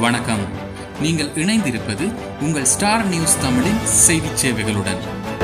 வணக்கம் நீங்கள் இணைந்திருப்பது உங்கள் ஸ்டார் நியூஸ் தமிழின் செய்திச் சேவைகளுடன்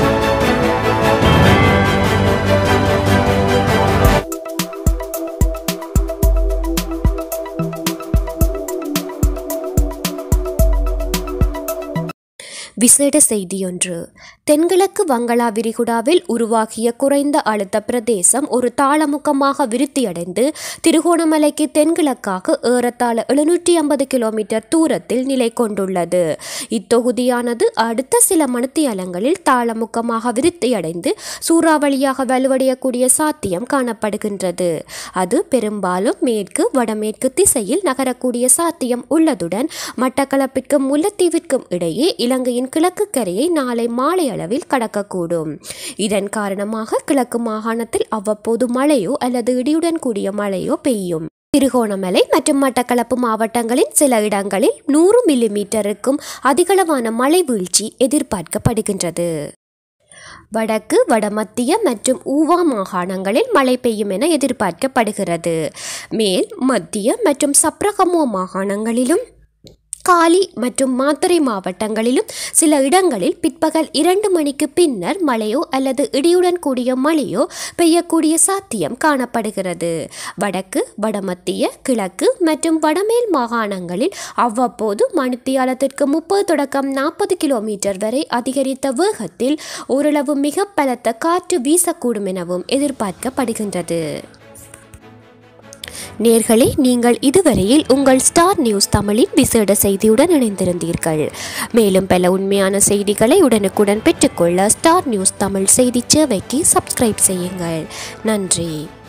விசேட செய்தியொன்று தென்கிழக்கு வங்களா விரிகுடாவில் உருவாகிய குறைந்த அழுத்த பிரதேசம் ஒரு தாளமுக்கமாக விருத்தியடைந்து திருகோணமலைக்கு தென்கிழக்காக ஏறத்தாழ எழுநூற்றி ஐம்பது கிலோமீட்டர் தூரத்தில் நிலை கொண்டுள்ளது இத்தொகுதியானது அடுத்த சில மணித்தியாலங்களில் தாளமுக்கமாக விருத்தியடைந்து சூறாவளியாக வலுவடையக்கூடிய சாத்தியம் காணப்படுகின்றது அது பெரும்பாலும் மேற்கு வடமேற்கு திசையில் நகரக்கூடிய சாத்தியம் உள்ளதுடன் மட்டக்களப்பிற்கும் முல்லைத்தீவிற்கும் இடையே இலங்கையின் கிழக்கு கரையை நாளை மாலை அளவில் கடக்கக்கூடும் இதன் காரணமாக கிழக்கு மாகாணத்தில் அவ்வப்போது மழையோ அல்லது இடியுடன் கூடிய மழையோ பெய்யும் திருகோணமலை மற்றும் மட்டக்களப்பு மாவட்டங்களின் சில இடங்களில் நூறு மில்லிமீட்டருக்கும் அதிகளவான மழை வீழ்ச்சி எதிர்பார்க்கப்படுகின்றது வடக்கு வடமத்திய மற்றும் ஊவா மாகாணங்களில் மழை பெய்யும் என எதிர்பார்க்கப்படுகிறது மேல் மத்திய மற்றும் சப்ரகமோ மாகாணங்களிலும் காலி மற்றும் மாத்தறை மாவட்டங்களிலும் சில இடங்களில் பிற்பகல் இரண்டு மணிக்கு பின்னர் மழையோ அல்லது இடியுடன் கூடிய மழையோ பெய்யக்கூடிய சாத்தியம் காணப்படுகிறது வடக்கு வடமத்திய கிழக்கு மற்றும் வடமேல் மாகாணங்களில் அவ்வப்போது மணித்தியாலத்திற்கு முப்பது தொடக்கம் நாற்பது கிலோமீட்டர் வரை அதிகரித்த வேகத்தில் ஓரளவு மிக பலத்த காற்று வீசக்கூடும் எனவும் எதிர்பார்க்கப்படுகின்றது நேர்களே நீங்கள் இதுவரையில் உங்கள் ஸ்டார் நியூஸ் தமிழின் விசேட செய்தியுடன் இணைந்திருந்தீர்கள் மேலும் பல உண்மையான செய்திகளை உடனுக்குடன் பெற்றுக்கொள்ள ஸ்டார் நியூஸ் தமிழ் செய்தி சேவைக்கு சப்ஸ்கிரைப் செய்யுங்கள் நன்றி